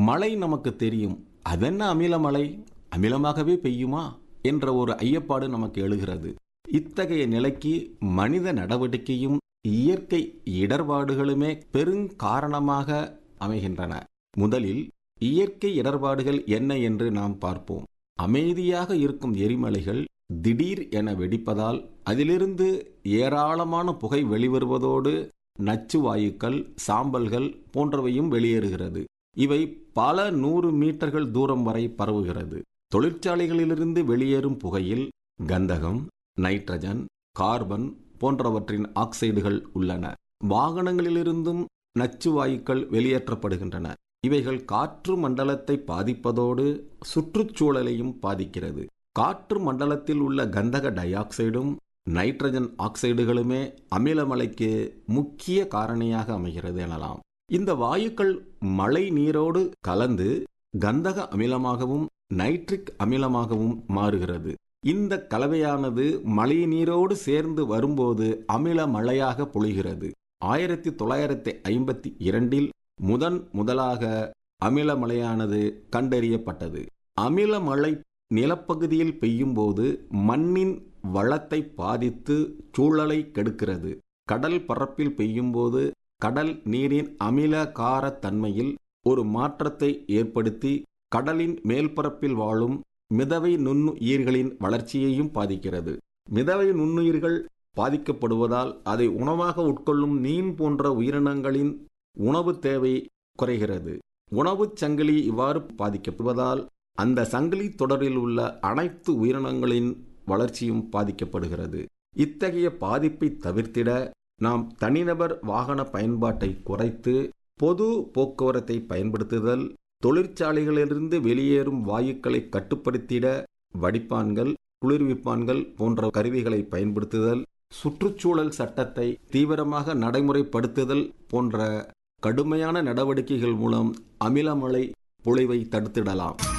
மழை நமக்கு தெரியும் அதென்ன அமிலமழை அமிலமாகவே பெய்யுமா என்ற ஒரு ஐயப்பாடு நமக்கு எழுகிறது இத்தகைய நிலைக்கு மனித நடவடிக்கையும் இயற்கை இடர்பாடுகளுமே பெருங்காரணமாக அமைகின்றன முதலில் இயற்கை இடர்பாடுகள் என்ன என்று நாம் பார்ப்போம் அமைதியாக இருக்கும் எரிமலைகள் திடீர் என வெடிப்பதால் அதிலிருந்து ஏராளமான புகை வெளிவருவதோடு நச்சு வாயுக்கள் சாம்பல்கள் போன்றவையும் வெளியேறுகிறது இவை பல நூறு மீட்டர்கள் தூரம் வரை பரவுகிறது தொழிற்சாலைகளிலிருந்து வெளியேறும் புகையில் கந்தகம் நைட்ரஜன் கார்பன் போன்றவற்றின் ஆக்சைடுகள் உள்ளன வாகனங்களிலிருந்தும் நச்சு வாயுக்கள் வெளியேற்றப்படுகின்றன இவைகள் காற்று மண்டலத்தை பாதிப்பதோடு சுற்றுச்சூழலையும் பாதிக்கிறது காற்று மண்டலத்தில் உள்ள கந்தக டை ஆக்சைடும் நைட்ரஜன் ஆக்சைடுகளுமே அமிலமலைக்கு முக்கிய காரணியாக அமைகிறது எனலாம் இந்த வாயுக்கள் மழை நீரோடு கலந்து கந்தக அமிலமாகவும் நைட்ரிக் அமிலமாகவும் மாறுகிறது இந்த கலவையானது மழை நீரோடு சேர்ந்து வரும்போது அமில மழையாக பொழிகிறது ஆயிரத்தி தொள்ளாயிரத்தி ஐம்பத்தி இரண்டில் முதன் முதலாக அமிலமழையானது கண்டறியப்பட்டது அமிலமழை நிலப்பகுதியில் பெய்யும்போது மண்ணின் வளத்தை பாதித்து சூழலை கெடுக்கிறது கடல் பரப்பில் பெய்யும்போது கடல் நீரின் அமில கார தன்மையில் ஒரு மாற்றத்தை ஏற்படுத்தி கடலின் மேல்பரப்பில் வாழும் மிதவை நுண்ணுயிர்களின் வளர்ச்சியையும் பாதிக்கிறது மிதவை நுண்ணுயிர்கள் பாதிக்கப்படுவதால் அதை உணவாக உட்கொள்ளும் மீன் போன்ற உயிரினங்களின் உணவு தேவை குறைகிறது உணவுச் சங்கிலி இவ்வாறு பாதிக்கப்படுவதால் அந்த சங்கிலி தொடரில் உள்ள அனைத்து உயிரினங்களின் வளர்ச்சியும் பாதிக்கப்படுகிறது இத்தகைய பாதிப்பை தவிர்த்திட நாம் தனிநபர் வாகன பயன்பாட்டை குறைத்து பொது போக்குவரத்தை பயன்படுத்துதல் தொழிற்சாலைகளிலிருந்து வெளியேறும் வாயுக்களை கட்டுப்படுத்திட வடிப்பான்கள் குளிர்விப்பான்கள் போன்ற கருவிகளை பயன்படுத்துதல் சுற்றுச்சூழல் சட்டத்தை தீவிரமாக நடைமுறைப்படுத்துதல் போன்ற கடுமையான நடவடிக்கைகள் மூலம் அமிலமழை பொழிவை தடுத்திடலாம்